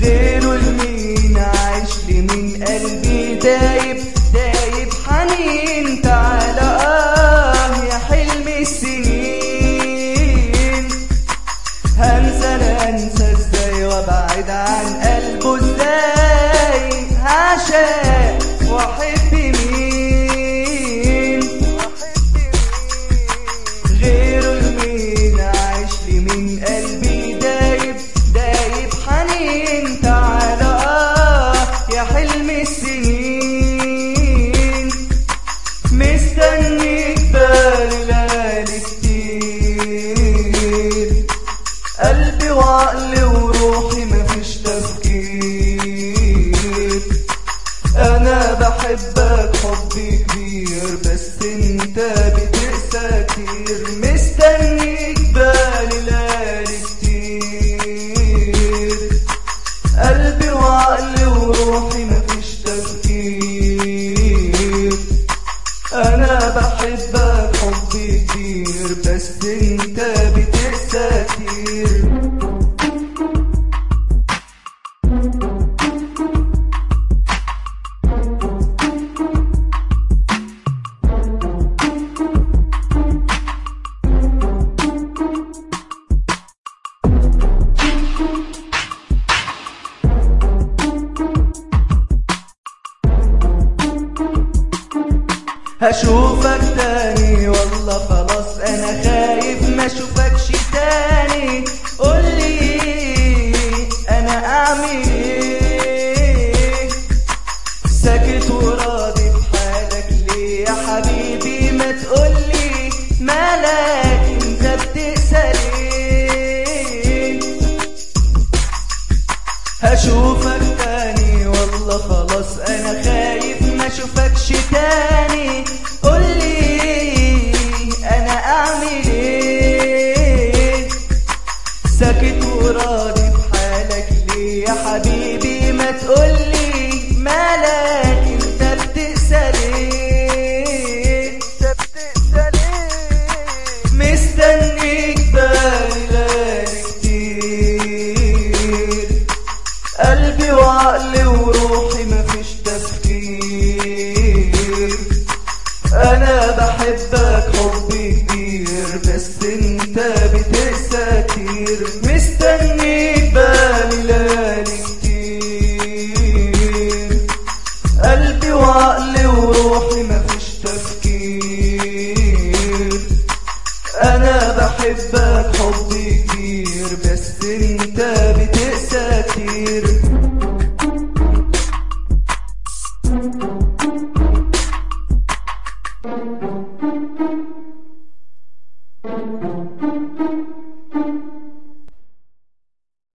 غيره لمين عايش لي من قلبي دايب دايب حنين تعالى اه يا حلم السنين هنسى انا انسى ازاي وابعد عن قلبه ازاي هعشق واحب مين غيره لمين عايش لي من قلبي دايب دايب حنين تعالى اه يا حلم السنين مستنيك بالي كتير قلبي وعقلي وروحي مفيش تفكير انا بحبك حب كبير بس انت بتقسى كتير مستنيك بالي ليالي كتير قلبي وعقلي وروحي مفيش تفكير انا بحبك حب كبير بس انت بتقسى كتير هشوفك تاني والله خلاص انا خايف ما اشوفكش تاني قولي انا اعمل ايه ساكت وراضي بحالك ليه يا حبيبي ما تقولي مالك انت بتقسى ليه هشوفك تاني والله خلاص انا خايف ما اشوفكش تاني قولي انا اعمل ايه ساكت وراضي بحالك ليه يا حبيبي ما تقولي مالك انت بتقسى ليه انت بتقسى ليه مستنيك بالي كتير قلبي وعقلي وروحي مفيش تفكير انا بحبك حب كبير بس انت بتقسى كتير مستنيك بالي ليالي كتير قلبي وعقلي وروحي مفيش تفكير انا بحبك حب كبير بس انت بتقسى كتير Thank you.